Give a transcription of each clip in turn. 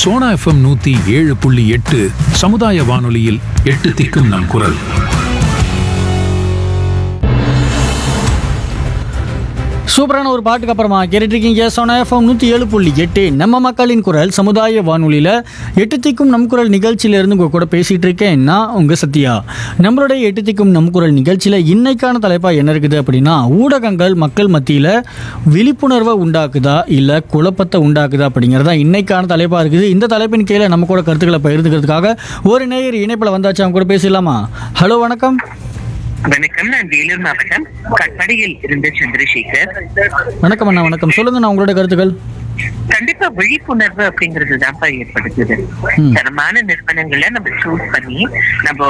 Sona FM நூத்தி ஏழு புள்ளி எட்டு சமுதாய வானொலியில் எட்டு திக்கும் நம் குரல் சூப்பரான ஒரு பாட்டுக்கு அப்புறமா கேட்டுட்டு இருக்கீங்க சோனா எஃப்எம் நூற்றி ஏழு புள்ளி எட்டு நம்ம மக்களின் குரல் சமுதாய வானொலியில் எட்டு திக்கும் நம் குரல் நிகழ்ச்சியிலேருந்து உங்கள் கூட பேசிகிட்டு இருக்கேன் நான் உங்கள் சத்யா நம்மளுடைய எட்டு திக்கும் நம் குரல் நிகழ்ச்சியில் இன்னைக்கான தலைப்பாக என்ன இருக்குது அப்படின்னா ஊடகங்கள் மக்கள் மத்தியில் விழிப்புணர்வை உண்டாக்குதா இல்லை குழப்பத்தை உண்டாக்குதா அப்படிங்கிறதா இன்னைக்கான தலைப்பாக இருக்குது இந்த தலைப்பின் கீழே நம்ம கூட கருத்துக்களை பகிர்ந்துக்கிறதுக்காக ஒரு நேயர் இணைப்பில் வந்தாச்சு அவங்க கூட பேசிடலாமா ஹலோ வணக்கம் வணக்கம் நான் வேலூர் மாவட்டம் கட்படியில் இருந்து சந்திரசேகர் வணக்கம் அண்ணா வணக்கம் சொல்லுங்கள் நான் உங்களோட கருத்துக்கள் கண்டிப்பா விழிப்புணர்வு அப்படிங்கிறது தான்ப்பா ஏற்படுத்துது ம். தரமான நிறுவனங்களை நம்ம சூஸ் பண்ணி நம்ம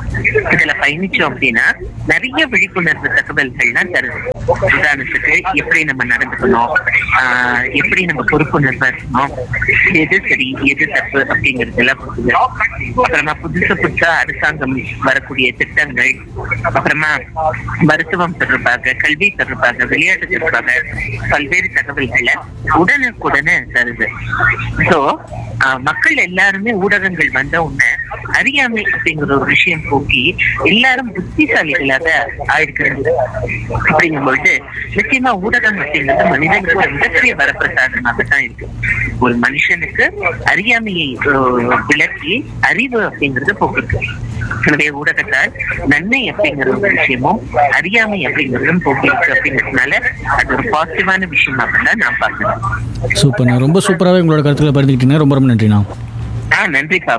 இதுல பயணிச்சோம் அப்படின்னா நிறைய விழிப்புணர்வு தகவல்கள்லாம் தருது உதாரணத்துக்கு எப்படி நம்ம நடந்துக்கணும் ஆஹ் எப்படி நம்ம பொறுப்புணர்வா இருக்கணும் எது சரி எது தப்பு அப்படிங்கிறது எல்லாம் புரியுது அப்புறமா புதுசு புதுசா அரசாங்கம் வரக்கூடிய திட்டங்கள் அப்புறமா மருத்துவம் தொடர்பாக கல்வி தொடர்பாக விளையாட்டு தொடர்பாக பல்வேறு தகவல்களை உடனுக்குடனே தருது சோ மக்கள் எல்லாருமே ஊடகங்கள் வந்த உடனே அறியாமை அப்படிங்கிற ஒரு விஷயம் போக்கி எல்லாரும் புத்திசாலிகளாக ஆயிருக்கிறது அப்படிங்கும்பொழுது நிச்சயமா ஊடகம் அப்படிங்கிறது மனிதனுக்கு ஒரு மிகப்பெரிய வரப்பிரசாதமாக தான் இருக்கு ஒரு மனுஷனுக்கு அறியாமையை அஹ், விளக்கி அறிவு அப்படிங்கிறது போக்குது எனவே ஊடகத்தால் நன்மை அப்படிங்கிற ஒரு விஷயமும் அறியாமை அப்படிங்கிறதும் போக்கிருக்கு அப்படிங்கிறதுனால அது ஒரு பாசிட்டிவான விஷயமாக தான் நான் பார்க்கிறேன் சூப்பர்ண்ணா ரொம்ப சூப்பராகவே உங்களோட கருத்துக்களை பகிர்ந்துக்கிட்டீங்க ரொம்ப ரொம்ப நன்றிண்ணா ஆ நன்றிப்பா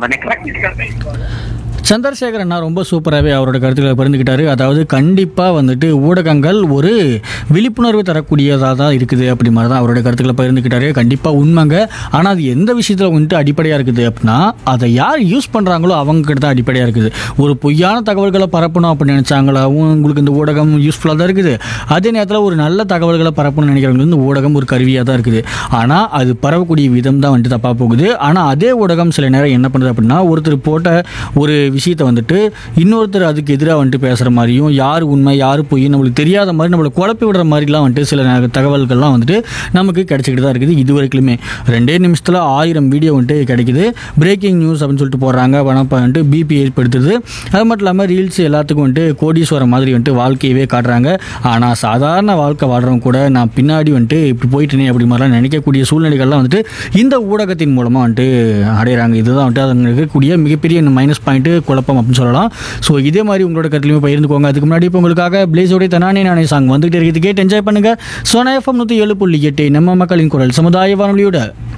வணக்கம் சந்திரசேகர் அண்ணா ரொம்ப சூப்பராகவே அவரோட கருத்துக்களை பகிர்ந்துக்கிட்டாரு அதாவது கண்டிப்பாக வந்துட்டு ஊடகங்கள் ஒரு விழிப்புணர்வு தரக்கூடியதாக தான் இருக்குது அப்படி மாதிரி தான் அவரோட கருத்துக்களை பகிர்ந்துக்கிட்டாரு கண்டிப்பாக உண்மைங்க ஆனால் அது எந்த விஷயத்தில் வந்துட்டு அடிப்படையாக இருக்குது அப்படின்னா அதை யார் யூஸ் பண்ணுறாங்களோ அவங்க கிட்ட தான் அடிப்படையாக இருக்குது ஒரு பொய்யான தகவல்களை பரப்பணும் அப்படின்னு நினச்சாங்களா உங்களுக்கு இந்த ஊடகம் யூஸ்ஃபுல்லாக தான் இருக்குது அதே நேரத்தில் ஒரு நல்ல தகவல்களை பரப்பணும்னு நினைக்கிறவங்களுக்கு இந்த ஊடகம் ஒரு கருவியாக தான் இருக்குது ஆனால் அது பரவக்கூடிய விதம் தான் வந்துட்டு தப்பாக போகுது ஆனால் அதே ஊடகம் சில நேரம் என்ன பண்ணுது அப்படின்னா ஒருத்தர் போட்ட ஒரு விஷயத்தை வந்துட்டு இன்னொருத்தர் அதுக்கு எதிராக வந்துட்டு பேசுகிற மாதிரியும் யார் உண்மை யார் பொய் நம்மளுக்கு தெரியாத மாதிரி நம்மளை குழப்பி விடுற மாதிரிலாம் வந்துட்டு சில நே- தகவல்கள்லாம் வந்துட்டு நமக்கு கிடைச்சிக்கிட்டு தான் இருக்குது இது வரைக்குமே ரெண்டே நிமிஷத்தில் ஆயிரம் வீடியோ வந்துட்டு கிடைக்குது பிரேக்கிங் நியூஸ் அப்படின்னு சொல்லிட்டு போடுறாங்க வனப்ப வந்துட்டு பிபி ஏற்படுத்துது அது மட்டும் இல்லாமல் ரீல்ஸ் எல்லாத்துக்கும் வந்துட்டு கோடீஸ்வரம் மாதிரி வந்துட்டு வாழ்க்கையவே காட்டுறாங்க ஆனால் சாதாரண வாழ்க்கை வாழ்றவங்க கூட நான் பின்னாடி வந்துட்டு இப்படி போயிட்டேனே அப்படி மாதிரிலாம் நினைக்கக்கூடிய சூழ்நிலைகள்லாம் வந்துட்டு இந்த ஊடகத்தின் மூலமாக வந்துட்டு அடையிறாங்க இதுதான் வந்துட்டு அது இருக்கக்கூடிய மிகப்பெரிய மைனஸ் பாயிண்ட்டு குழப்பம் அப்படின்னு சொல்லலாம் ஸோ இதே மாதிரி உங்களோட கருத்துலையுமே பகிர்ந்துக்கோங்க அதுக்கு முன்னாடி இப்போ உங்களுக்காக பிளேஸோடைய தனானே நானே சாங் வந்துகிட்டே இருக்குது கேட்டு என்ஜாய் பண்ணுங்கள் சோனா எஃப்எம் நூற்றி ஏழு புள்ளி எட்டு நம்ம மக்களின் குரல் சமுதாய வானொலியோட